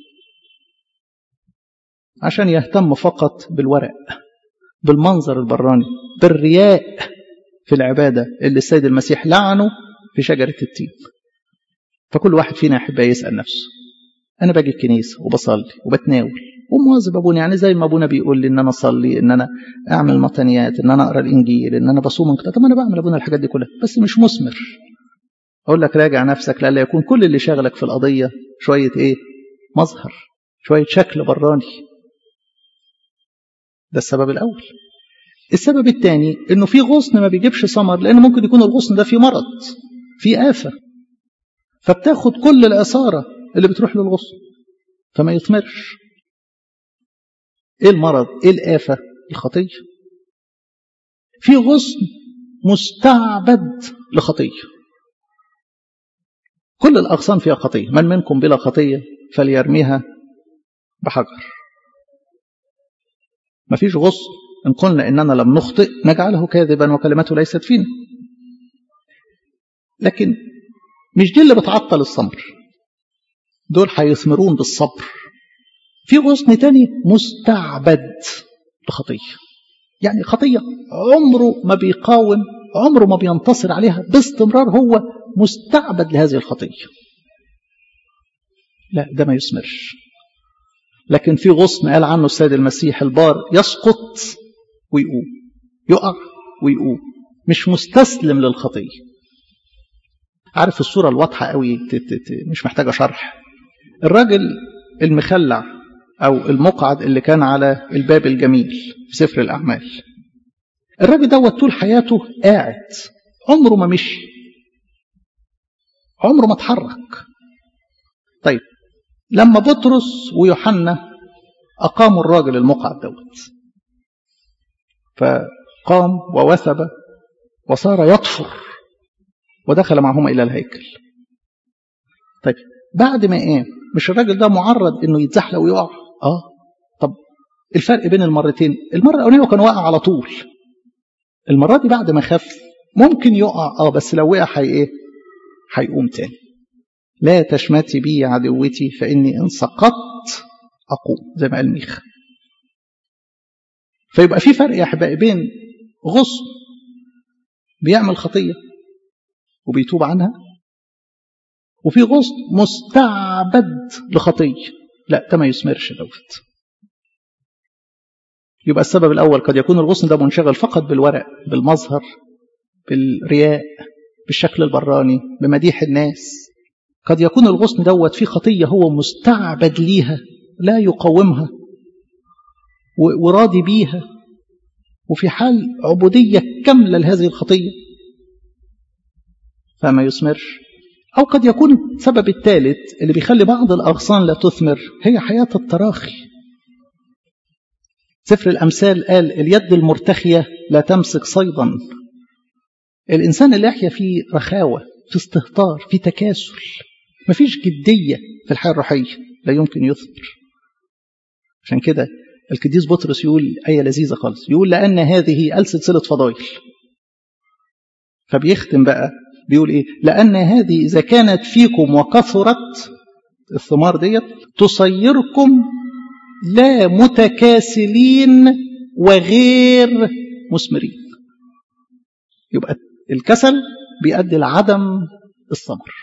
عشان يهتم فقط بالورق بالمنظر البراني بالرياء في العبادة اللي السيد المسيح لعنه في شجرة التين فكل واحد فينا يحب يسأل نفسه أنا باجي الكنيسة وبصلي وبتناول ومواظب أبونا يعني زي ما أبونا بيقول لي إن أنا أصلي إن أنا أعمل مطنيات إن أنا أقرأ الإنجيل إن أنا بصوم كده طب أنا بعمل أبونا الحاجات دي كلها بس مش مثمر أقول لك راجع نفسك لألا يكون كل اللي شاغلك في القضية شوية إيه مظهر شوية شكل براني ده السبب الأول السبب الثاني إنه في غصن ما بيجيبش ثمر لأن ممكن يكون الغصن ده فيه مرض فيه آفة فبتاخد كل العصارة اللي بتروح للغصن فما يثمرش ايه المرض ايه الآفة الخطية في غصن مستعبد لخطية كل الأغصان فيها خطية من منكم بلا خطية فليرميها بحجر ما فيش غصن إن قلنا إننا لم نخطئ نجعله كاذبا وكلمته ليست فينا لكن مش دي اللي بتعطل الثمر دول هيثمرون بالصبر في غصن تاني مستعبد لخطية يعني خطية عمره ما بيقاوم عمره ما بينتصر عليها باستمرار هو مستعبد لهذه الخطية لا ده ما يثمرش لكن في غصن قال عنه السيد المسيح البار يسقط ويقوم يقع ويقوم مش مستسلم للخطية عارف الصورة الواضحة قوي مش محتاجة شرح الراجل المخلع أو المقعد اللي كان على الباب الجميل في سفر الأعمال الراجل دوت طول حياته قاعد عمره ما مشي عمره ما اتحرك طيب لما بطرس ويوحنا أقاموا الراجل المقعد دوت فقام ووثب وصار يطفر ودخل معهم إلى الهيكل طيب بعد ما ايه مش الراجل ده معرض انه يتزحلق ويقع اه طب الفرق بين المرتين المره الاولانيه كان واقع على طول المره دي بعد ما خف ممكن يقع اه بس لو وقع هي ايه هيقوم تاني لا تشمتي بي عدوتي فاني ان سقطت اقوم زي ما قال ميخا فيبقى في فرق يا احبائي بين غصن بيعمل خطيه وبيتوب عنها وفي غصن مستعبد لخطيه لا ده ما يثمرش دوت يبقى السبب الأول قد يكون الغصن ده منشغل فقط بالورق بالمظهر بالرياء بالشكل البراني بمديح الناس قد يكون الغصن دوت فيه خطية هو مستعبد ليها لا يقاومها وراضي بيها وفي حال عبودية كاملة لهذه الخطية فما يثمرش أو قد يكون السبب الثالث اللي بيخلي بعض الأغصان لا تثمر هي حياة التراخي سفر الأمثال قال اليد المرتخية لا تمسك صيدا الإنسان اللي يحيا في رخاوة في استهتار في تكاسل مفيش جدية في الحياة الروحية لا يمكن يثمر عشان كده القديس بطرس يقول آية لذيذة خالص يقول لأن هذه قال سلسلة فضائل فبيختم بقى بيقول إيه لأن هذه إذا كانت فيكم وكثرت الثمار ديت تصيركم لا متكاسلين وغير مثمرين يبقى الكسل بيؤدي لعدم الثمر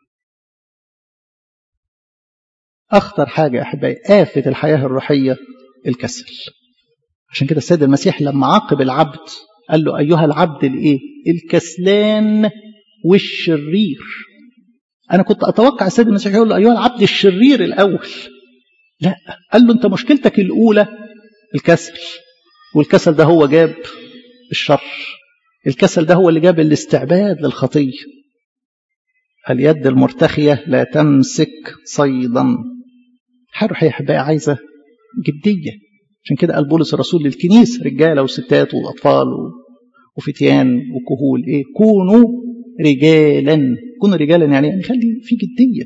أخطر حاجة يا أحبائي آفة الحياة الروحية الكسل عشان كده السيد المسيح لما عاقب العبد قال له أيها العبد الإيه الكسلان والشرير أنا كنت أتوقع السيد المسيح يقول له أيها العبد الشرير الأول لا قال له أنت مشكلتك الأولى الكسل والكسل ده هو جاب الشر الكسل ده هو اللي جاب الاستعباد للخطية اليد المرتخية لا تمسك صيدا حرح يا أحبائي عايزة جدية عشان كده قال بولس الرسول للكنيسة رجالة وستات وأطفال وفتيان وكهول إيه كونوا رجالا كونوا رجالا يعني يعني خلي في جدية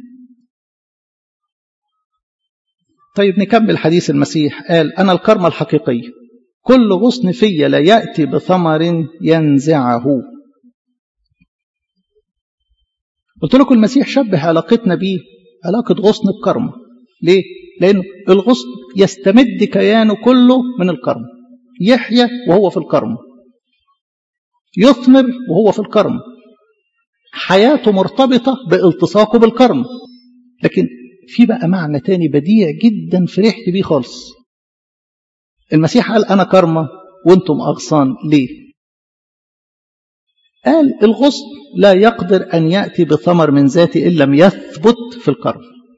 طيب نكمل حديث المسيح قال أنا الكرمة الحقيقية كل غصن في لا يأتي بثمر ينزعه قلت لكم المسيح شبه علاقتنا بيه علاقة غصن بكرمة ليه؟ لأنه الغصن يستمد كيانه كله من الكرم يحيا وهو في الكرم يثمر وهو في الكرم حياته مرتبطة بالتصاقه بالكرم لكن في بقى معنى تاني بديع جدا فرحت بيه خالص المسيح قال أنا كرمة وانتم أغصان ليه قال الغصن لا يقدر أن يأتي بثمر من ذاته إن لم يثبت في الكرم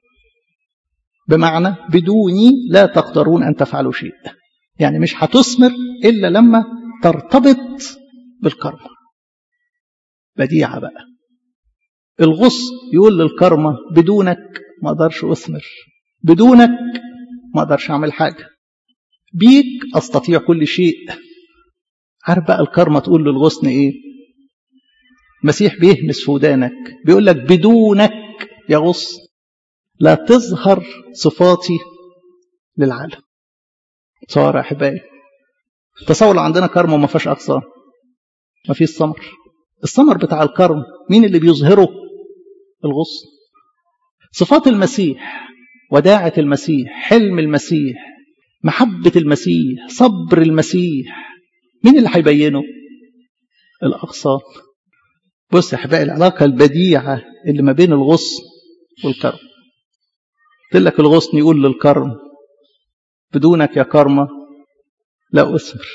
بمعنى بدوني لا تقدرون أن تفعلوا شيء يعني مش هتثمر إلا لما ترتبط بالكرم بديعة بقى الغصن يقول للكرمة بدونك ما أقدرش أثمر بدونك ما أقدرش أعمل حاجة بيك أستطيع كل شيء عارف بقى الكرمة تقول للغصن إيه المسيح بيهمس في ودانك بيقول لك بدونك يا غصن لا تظهر صفاتي للعالم تصور يا احبائي تصور عندنا كرم وما فيهاش اقصى ما فيش ثمر الثمر بتاع الكرم مين اللي بيظهره الغصن صفات المسيح وداعة المسيح حلم المسيح محبة المسيح صبر المسيح مين اللي هيبينه الأغصان بص يا احبائي العلاقة البديعة اللي ما بين الغصن والكرم قلت لك الغصن يقول للكرم بدونك يا كرمة لا أثمر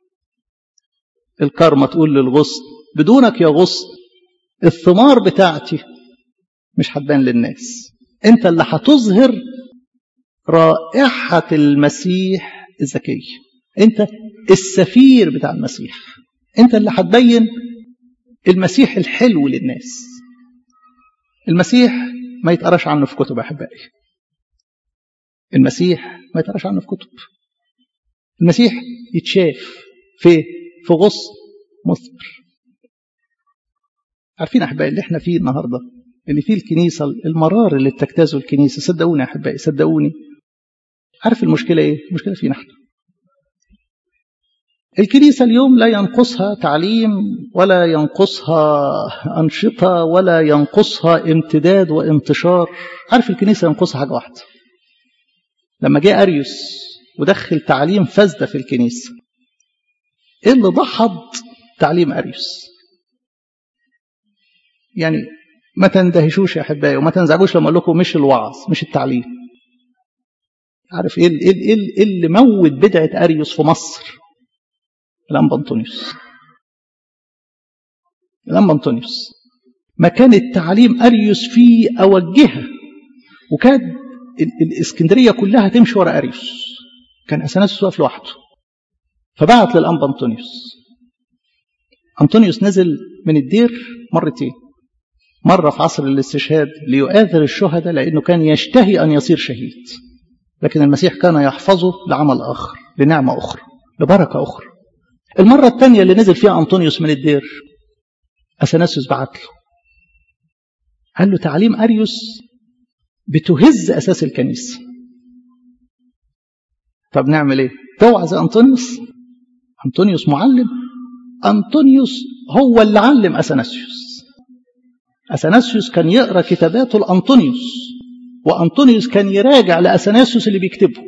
الكرمة تقول للغصن بدونك يا غصن الثمار بتاعتي مش هتبان للناس انت اللي هتظهر رائحة المسيح الذكية انت السفير بتاع المسيح انت اللي هتبين المسيح الحلو للناس المسيح ما يتقراش عنه في كتب احبائي المسيح ما يتقراش عنه في كتب المسيح يتشاف في في غصن مثمر عارفين احبائي اللي احنا فيه النهارده اللي فيه الكنيسه المرار اللي بتجتازه الكنيسه صدقوني يا احبائي صدقوني عارف المشكله ايه المشكله فينا احنا الكنيسة اليوم لا ينقصها تعليم ولا ينقصها أنشطة ولا ينقصها امتداد وانتشار عارف الكنيسة ينقصها حاجة واحدة لما جاء أريوس ودخل تعليم فاسدة في الكنيسة ايه اللي ضحض تعليم أريوس يعني ما تندهشوش يا أحبائي وما تنزعجوش لما أقول لكم مش الوعظ مش التعليم عارف ايه ايه ايه اللي موت بدعة أريوس في مصر الأنبا أنطونيوس الأنبا أنطونيوس ما كان التعليم أريوس فيه أوجهها وكان الإسكندرية كلها تمشي ورا أريوس كان أثناسيوس واقف لوحده فبعت للأنبا أنطونيوس أنطونيوس نزل من الدير مرتين مرة في عصر الاستشهاد ليؤاثر الشهداء لأنه كان يشتهي أن يصير شهيد لكن المسيح كان يحفظه لعمل آخر لنعمة أخرى لبركة أخرى المرة الثانية اللي نزل فيها أنطونيوس من الدير أثناسيوس بعت له قال له تعليم أريوس بتهز أساس الكنيسة طب نعمل إيه توعظ أنطونيوس أنطونيوس معلم أنطونيوس هو اللي علم أثناسيوس أثناسيوس كان يقرأ كتاباته لأنطونيوس وأنطونيوس كان يراجع لأثناسيوس اللي بيكتبه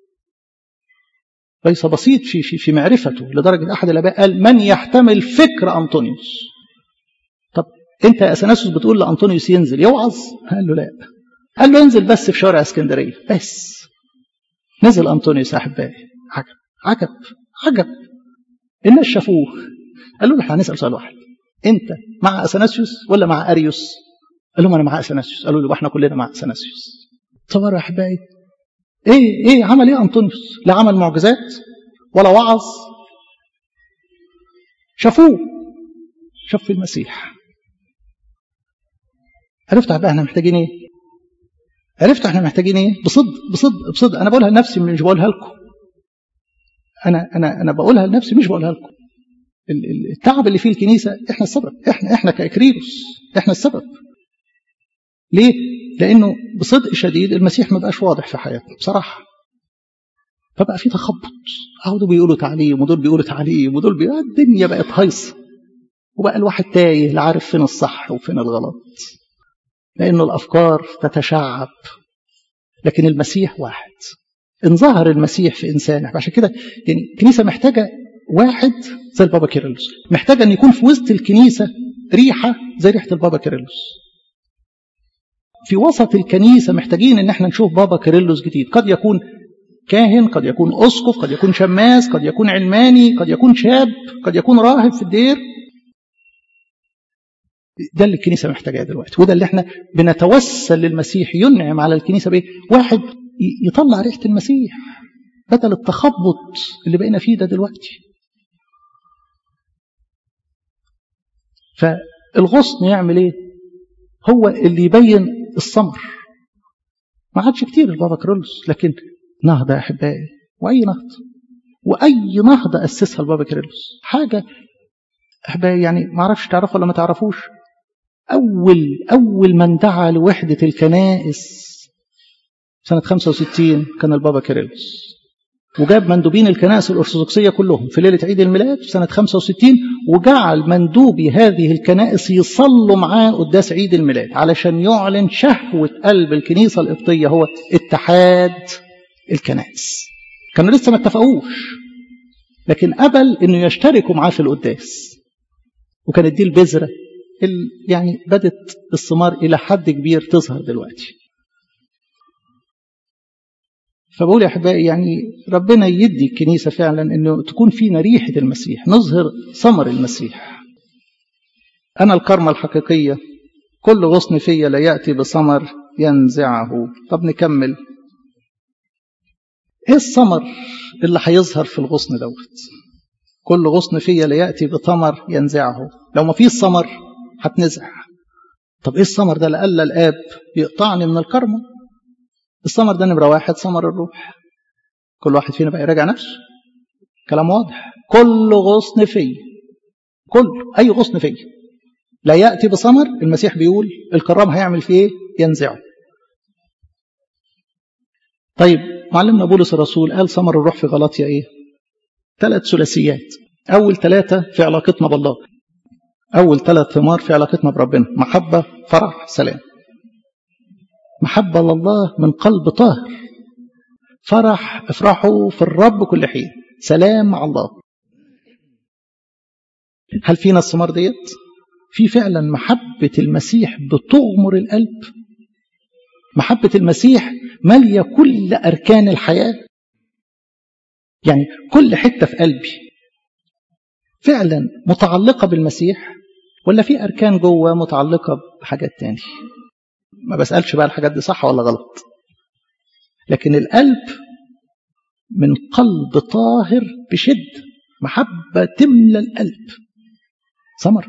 ليس بسيط في في في معرفته لدرجة أحد الآباء قال من يحتمل فكر أنطونيوس طب أنت يا أثناسيوس بتقول لأنطونيوس ينزل يوعظ قال له لا قال له انزل بس في شارع اسكندرية بس نزل أنطونيوس أحبائي عجب عجب عجب الناس شافوه قالوا له احنا هنسأل سؤال واحد أنت مع أثناسيوس ولا مع أريوس قال لهم أنا مع أثناسيوس قالوا له احنا كلنا مع أثناسيوس تصوروا يا أحبائي ايه ايه عمل ايه انطونيوس لا عمل معجزات ولا وعظ شافوه شاف في المسيح عرفت بقى احنا محتاجين ايه عرفت احنا محتاجين ايه بصدق بصدق بصدق انا بقولها لنفسي مش بقولها لكم انا انا انا بقولها لنفسي مش بقولها لكم التعب اللي فيه الكنيسه احنا السبب احنا احنا كاكريروس احنا السبب ليه لانه بصدق شديد المسيح ما بقاش واضح في حياتنا بصراحه فبقى في تخبط اهو دول بيقولوا تعليم ودول بيقولوا تعليم ودول بيقولوا الدنيا بقت هايصه وبقى الواحد تايه لا عارف فين الصح وفين الغلط لانه الافكار تتشعب لكن المسيح واحد ان ظهر المسيح في انسانه عشان كده يعني الكنيسه محتاجه واحد زي البابا كيرلس محتاجه ان يكون في وسط الكنيسه ريحه زي ريحه البابا كيرلس في وسط الكنيسة محتاجين ان احنا نشوف بابا كيرلس جديد قد يكون كاهن قد يكون أسقف قد يكون شماس قد يكون علماني قد يكون شاب قد يكون راهب في الدير ده اللي الكنيسة محتاجاه دلوقتي وده اللي احنا بنتوسل للمسيح ينعم على الكنيسة بايه واحد يطلع ريحة المسيح بدل التخبط اللي بقينا فيه ده دلوقتي فالغصن يعمل ايه هو اللي يبين الثمر ما عادش كتير البابا كيرلس لكن نهضة يا أحبائي وأي نهضة وأي نهضة أسسها البابا كيرلس حاجة أحبائي يعني ما أعرفش تعرفوا ولا ما تعرفوش أول أول من دعا لوحدة الكنائس سنة 65 كان البابا كيرلس وجاب مندوبين الكنائس الأرثوذكسية كلهم في ليلة عيد الميلاد في سنة 65 وجعل مندوبي هذه الكنائس يصلوا معاه قداس عيد الميلاد علشان يعلن شهوة قلب الكنيسة القبطية هو اتحاد الكنائس كانوا لسه ما اتفقوش لكن قبل انه يشتركوا معاه في القداس وكانت دي البذرة يعني بدت الثمار إلى حد كبير تظهر دلوقتي فبقول يا أحبائي يعني ربنا يدي الكنيسة فعلا أنه تكون فينا ريحة المسيح نظهر ثمر المسيح أنا الكرمة الحقيقية كل غصن فيا لا يأتي بثمر ينزعه طب نكمل ايه الثمر اللي هيظهر في الغصن دوت كل غصن فيا لا يأتي بثمر ينزعه لو ما فيش ثمر هتنزع طب ايه الثمر ده لألا الآب يقطعني من الكرمة الثمر ده نمرة واحد ثمر الروح كل واحد فينا بقى يراجع نفسه كلام واضح كل غصن في كل أي غصن في لا يأتي بثمر المسيح بيقول الكرام هيعمل فيه ايه ينزعه طيب معلمنا بولس الرسول قال ثمر الروح في غلطية ايه ثلاث ثلاثيات أول ثلاثة في علاقتنا بالله أول ثلاث ثمار في علاقتنا بربنا محبة فرح سلام محبة لله من قلب طاهر فرح افرحوا في الرب كل حين سلام مع الله هل فينا الثمار ديت في فعلا محبة المسيح بتغمر القلب محبة المسيح مالية كل أركان الحياة يعني كل حتة في قلبي فعلا متعلقة بالمسيح ولا في أركان جوه متعلقة بحاجات تاني ما بسألش بقى الحاجات دي صح ولا غلط لكن القلب من قلب طاهر بشد محبة تملى القلب ثمرة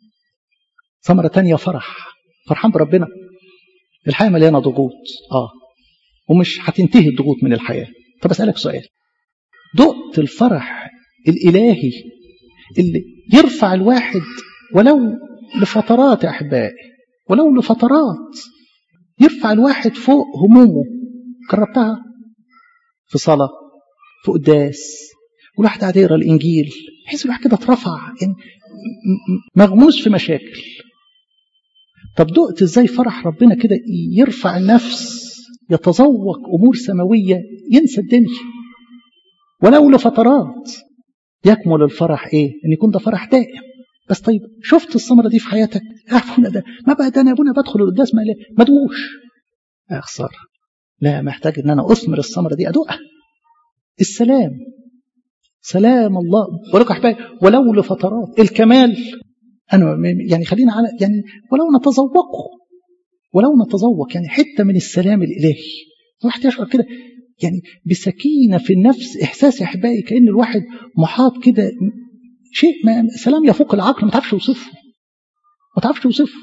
ثمرة تانية فرح فرحان بربنا الحياة مليانة ضغوط اه ومش هتنتهي الضغوط من الحياة طب أسألك سؤال دقت الفرح الإلهي اللي يرفع الواحد ولو لفترات يا أحبائي ولو لفترات يرفع الواحد فوق همومه جربتها في صلاة في قداس والواحد قاعد يقرا الإنجيل يحس الواحد كده اترفع يعني مغموس في مشاكل طب دقت ازاي فرح ربنا كده يرفع النفس يتذوق امور سماويه ينسى الدنيا ولو لفترات يكمل الفرح ايه ان يكون ده فرح دائم بس طيب شفت الثمره دي في حياتك يا ابونا ده ما بقى ده انا ابونا بدخل القداس ما ما ادوقش يا خساره لا محتاج ان انا اثمر الثمره دي ادوقها السلام سلام الله ولك احبائي ولو لفترات الكمال انا يعني خلينا على يعني ولو نتذوقه ولو نتذوق يعني حته من السلام الالهي الواحد يشعر كده يعني بسكينه في النفس احساس يا احبائي كان الواحد محاط كده شيء ما سلام يفوق العقل ما تعرفش توصفه ما تعرفش توصفه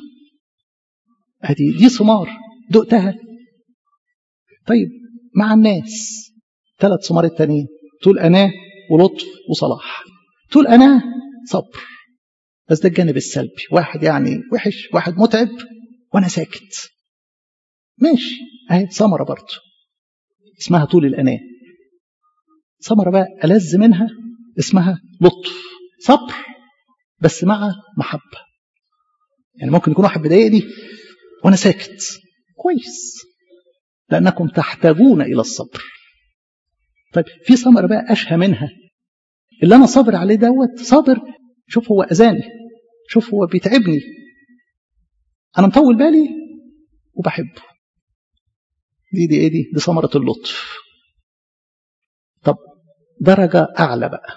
ادي دي ثمار دقتها طيب مع الناس ثلاث ثمار التانيين طول اناه ولطف وصلاح طول اناه صبر بس ده الجانب السلبي واحد يعني وحش واحد متعب وانا ساكت ماشي اهي ثمره برضه اسمها طول الاناه ثمره بقى ألذ منها اسمها لطف صبر بس مع محبه يعني ممكن يكون واحد بيضايقني وانا ساكت كويس لانكم تحتاجون الى الصبر طيب في ثمره بقى اشهى منها اللي انا صابر عليه دوت صابر شوف هو اذاني شوف هو بيتعبني انا مطول بالي وبحبه دي دي ايه دي دي ثمره اللطف طب درجه اعلى بقى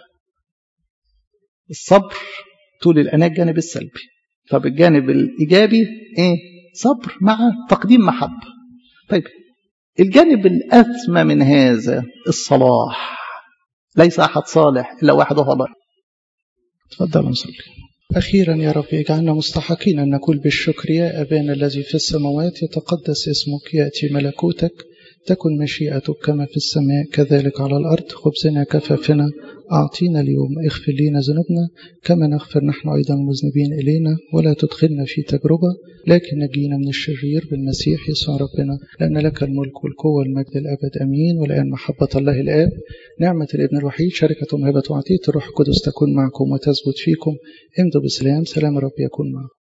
الصبر طول الاناه الجانب السلبي طب الجانب الايجابي ايه صبر مع تقديم محبه طيب الجانب الاثمى من هذا الصلاح ليس احد صالح الا واحد هو الله تفضل نصلي
أخيرا يا رب اجعلنا مستحقين أن نقول بالشكر يا أبانا الذي في السماوات يتقدس اسمك يأتي ملكوتك تكن مشيئتك كما في السماء كذلك على الأرض خبزنا كفافنا أعطينا اليوم اغفر لنا ذنوبنا كما نغفر نحن أيضا المذنبين إلينا ولا تدخلنا في تجربة لكن نجينا من الشرير بالمسيح يسوع ربنا لأن لك الملك والقوة والمجد الأبد أمين والآن محبة الله الآب نعمة الابن الوحيد شركة مهبة وعطية الروح القدس تكون معكم وتثبت فيكم امضوا بسلام سلام رب يكون معكم